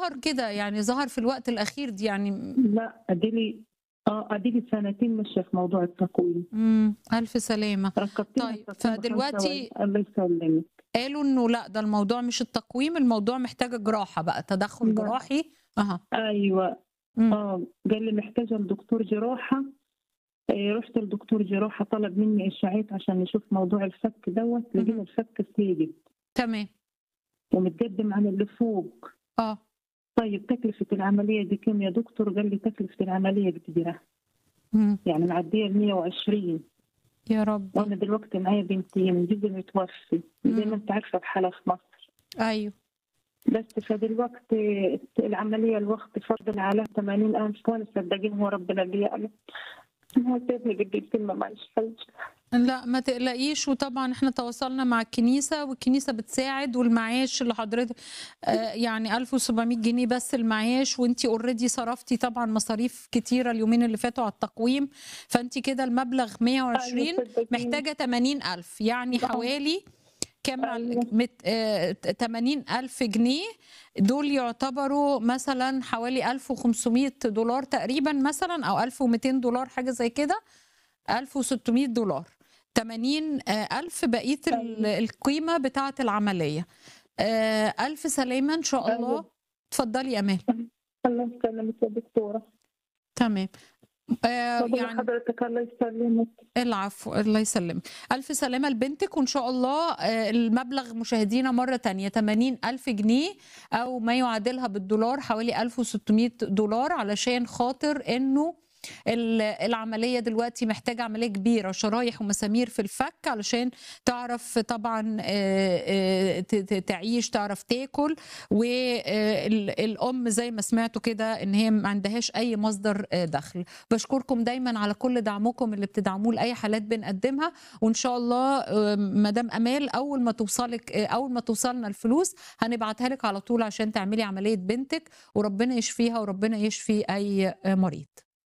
ظهر كده يعني ظهر في الوقت الأخير دي يعني لا اديلي اه اديلي سنتين ماشيه في موضوع التقويم مم. ألف سلامة ركبتني طيب، التقويم فدلوقتي- بخمسة و- الله يسلمك قالوا إنه لا ده الموضوع مش التقويم الموضوع محتاجة جراحة بقى تدخل لا. جراحي أها ايوه مم. اه قال لي محتاجه لدكتور جراحه آه، رحت لدكتور جراحه طلب مني اشاعات عشان نشوف موضوع الفك دوت مهم. لقينا الفك سيجد تمام ومتقدم على اللي فوق اه طيب تكلفة العملية دي كم يا دكتور؟ قال لي تكلفة العملية كبيرة مم. يعني معدية ال 120 يا رب وأنا دلوقتي معايا بنتين جوزي متوفي زي مم. ما أنت عارفة بحالة في مصر أيوه بس فدلوقتي العملية الوقت فضل على 80 ألف وأنا صدقين هو ربنا اللي يعلم هو سيبني بدي الكلمة معيش حاجة لا ما تقلقيش وطبعا احنا تواصلنا مع الكنيسة والكنيسة بتساعد والمعاش اللي حضرتك آه يعني 1700 جنيه بس المعاش وانتي اوريدي صرفتي طبعا مصاريف كتيرة اليومين اللي فاتوا على التقويم فانتي كده المبلغ 120 أيوة صدقيني. محتاجة 80 ألف يعني نعم. حوالي كم أيوة. مت... آه 80 ألف جنيه دول يعتبروا مثلا حوالي 1500 دولار تقريبا مثلا أو 1200 دولار حاجة زي كده 1600 دولار 80 آه، ألف بقية ال- أيوة. القيمة بتاعة العملية آه، ألف سلامة إن شاء الله أيوة. اتفضلي يا أمال الله يسلمك يا دكتورة تمام آه، بقول يعني لحضرتك الله يسلمك العفو الله يسلمك ألف سلامة لبنتك وإن شاء الله آه، المبلغ مشاهدينا مرة تانية 80 ألف جنيه أو ما يعادلها بالدولار حوالي 1600 دولار علشان خاطر إنه ال- العملية دلوقتي محتاجة عملية كبيرة شرايح ومسامير في الفك علشان تعرف طبعا آه، آه، ت- ت- تعيش تعرف تاكل والأم زي ما سمعتوا كده إن هي ما عندهاش أي مصدر آه، دخل بشكركم دايما على كل دعمكم اللي بتدعموه لاي حالات بنقدمها وان شاء الله آه، مدام امال اول ما توصلك آه، اول ما توصلنا الفلوس هنبعتها لك على طول عشان تعملي عمليه بنتك وربنا يشفيها وربنا يشفي اي آه، مريض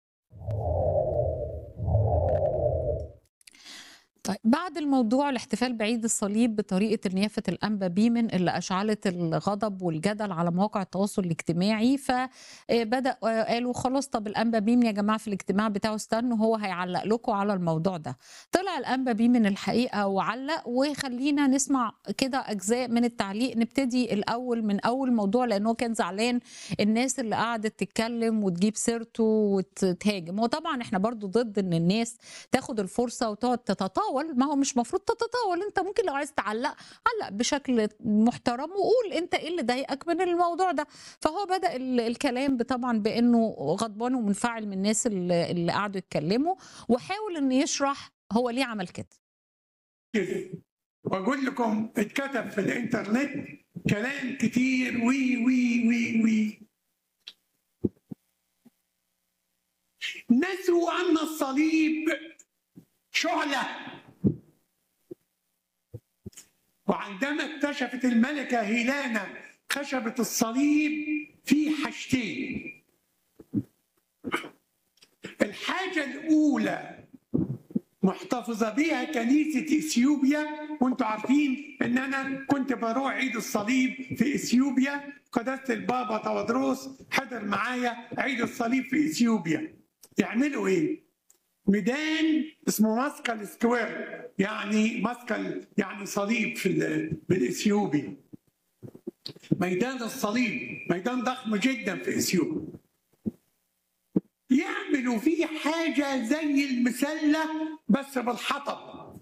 طيب بعد الموضوع الاحتفال بعيد الصليب بطريقة نيافة الأنبا بيمن اللي أشعلت الغضب والجدل على مواقع التواصل الاجتماعي فبدأ قالوا خلاص طب الأنبا بيمن يا جماعة في الاجتماع بتاعه استنوا هو هيعلق لكم على الموضوع ده طلع الأنبا بيمن الحقيقة وعلق وخلينا نسمع كده أجزاء من التعليق نبتدي الأول من أول موضوع لأنه كان زعلان الناس اللي قعدت تتكلم وتجيب سيرته وتهاجم وطبعا احنا برضو ضد ان الناس تاخد الفرصه وتقعد تتطاول ما هو مش مفروض تتطاول انت ممكن لو عايز تعلق علق بشكل محترم وقول انت ايه اللي ضايقك من الموضوع ده فهو بدا ال- الكلام طبعا بانه غضبان ومنفعل من الناس اللي, اللي قعدوا يتكلموا وحاول انه يشرح هو ليه عمل كده كده واقول لكم اتكتب في الانترنت كلام كتير وي وي وي وي نسوا ان الصليب شعله وعندما اكتشفت الملكه هيلانا خشبه الصليب في حاجتين الحاجه الاولى محتفظة بيها كنيسة إثيوبيا وانتوا عارفين ان انا كنت بروح عيد الصليب في إثيوبيا قداسة البابا تودروس حضر معايا عيد الصليب في إثيوبيا يعملوا ايه؟ ميدان اسمه ماسكال سكوير يعني ماسكال يعني صليب في ال- بالاثيوبي ميدان الصليب ميدان ضخم جدا في اثيوبيا يعملوا فيه حاجة زي المسلة بس بالحطب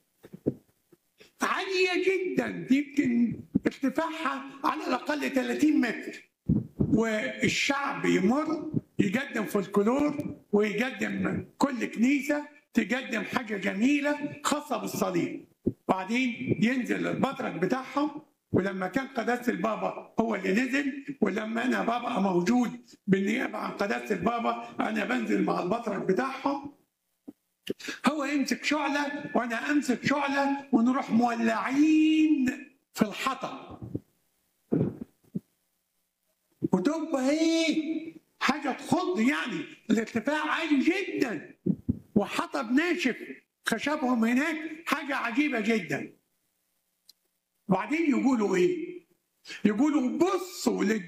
عالية جدا يمكن ارتفاعها على الأقل 30 متر والشعب يمر يقدم فولكلور ويقدم كل كنيسة تقدم حاجة جميلة خاصة بالصليب بعدين ينزل البطرك بتاعهم ولما كان قداسة البابا هو اللي نزل ولما أنا بابا موجود بالنيابة عن قداسة البابا أنا بنزل مع البطرك بتاعهم هو يمسك شعلة وأنا أمسك شعلة ونروح مولعين في الحطب وتبقى إيه حاجة تخض يعني الارتفاع عالي جدا وحطب ناشف خشبهم هناك حاجة عجيبة جدا وبعدين يقولوا ايه؟ يقولوا بصوا